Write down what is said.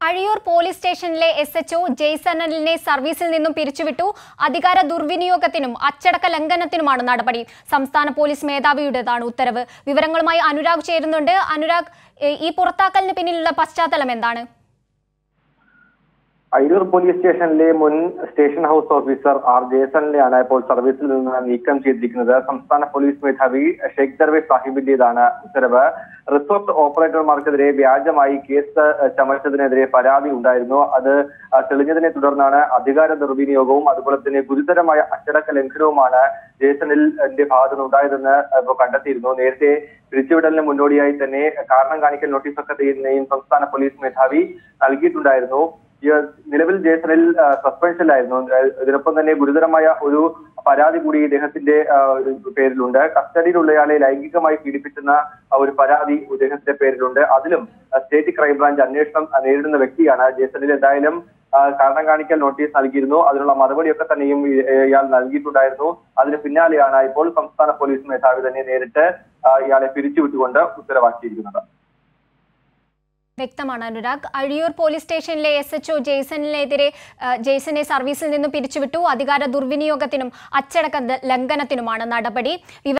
Azhiyur police സ്റ്റേഷനിലെ S H O ജെയ്സണലിനെ സർവീസിൽ നിന്നും പിരിച്ചുവിട്ടു അധികാര ദുർവിനിയോഗത്തിനും അച്ചടക്ക ലംഘനത്തിനുമാണ് നടപടി സംസ്ഥാന പോലീസ് മേധാവിയുടേതാണ് ഉത്തരവ് വിവരങ്ങളുമായി അനുരാഗ് ചേരുന്നുണ്ട് അനുരാഗ് ഏ, ഈ പുറത്താക്കലിന് പിന്നിലുള്ള പശ്ചാത്തലം എന്താണ് അയിരൂർ പോലീസ് സ്റ്റേഷനിലെ മുൻ സ്റ്റേഷൻ ഹൗസ് ഓഫീസർ ആർ ജയസണിനെയാണ് ഇപ്പോൾ സർവീസിൽ നിന്ന് നീക്കം ചെയ്തിരിക്കുന്നത് സംസ്ഥാന പോലീസ് മേധാവി ഷെയ്ഖ് ദർവേസ് സാഹിബിന്റേതാണ് ഉത്തരവ് റിസോർട്ട് ഓപ്പറേറ്റർമാർക്കെതിരെ വ്യാജമായി കേസ് ചമച്ചതിനെതിരെ പരാതി ഉണ്ടായിരുന്നു അത് ആ, തെളിഞ്ഞതിനെ തുടർന്നാണ് അധികാര ദുർവിനിയോഗവും അതുപോലെ തന്നെ ഗുരുതരമായ അച്ചടക്ക ലംഘനവുമാണ് ജേസണിൽ എന്റെ ഭാഗത്തു നിന്ന് ഉണ്ടായതെന്ന് ഇപ്പോൾ കണ്ടെത്തിയിരുന്നു നേരത്തെ പിരിച്ചുവിടലിന് മുന്നോടിയായി തന്നെ കാരണം കാണിക്കൽ നോട്ടീസൊക്കെ ചെയ്യുന്നതും സംസ്ഥാന പോലീസ് മേധാവി നൽകിയിട്ടുണ്ടായിരുന്നു ഈ നിലവിൽ ജേസണിൽ ആ, സസ്പെൻഷനിലായിരുന്നു ആ, ഇതിനൊപ്പം തന്നെ ഗുരുതരമായ ഒരു പരാതി കൂടി ഇദ്ദേഹത്തിന്റെ ആ, ഒരു പേരിലുണ്ട് കസ്റ്റഡിയിലുള്ളയാളെ ലൈംഗികമായി പീഡിപ്പിച്ചെന്ന ആ ഒരു പരാതി ഇദ്ദേഹത്തിന്റെ പേരിലുണ്ട് അതിലും ആ, സ്റ്റേറ്റ് ക്രൈംബ്രാഞ്ച് അന്വേഷണം ആ, നേരിടുന്ന വ്യക്തിയാണ് ജേസണിൽ എന്തായാലും ആ, കാരണം കാണിക്കൽ നോട്ടീസ് നൽകിയിരുന്നു അതിനുള്ള മറുപടിയൊക്കെ തന്നെയും ഈ- ഇയാൾ നൽകിയിട്ടുണ്ടായിരുന്നു അതിന് പിന്നാലെയാണ് ഇപ്പോൾ സംസ്ഥാന പോലീസ് മേധാവി തന്നെ നേരിട്ട് ആ, ഇയാളെ പിരിച്ചുവിട്ടുകൊണ്ട് ഉത്തരവാക്കിയിരിക്കുന്നത് വ്യക്തമാണ് അനുരാഗ് അഴിയൂർ പോലീസ് സ്റ്റേഷനിലെ എസ് എച്ച്ഒ ജെയ്സണിനെതിരെ ആ, ജെയ്സനെ സർവീസിൽ നിന്നും പിരിച്ചുവിട്ടു അധികാര ദുർവിനിയോഗത്തിനും അച്ചടക്ക ദ- ലംഘനത്തിനുമാണ് നടപടി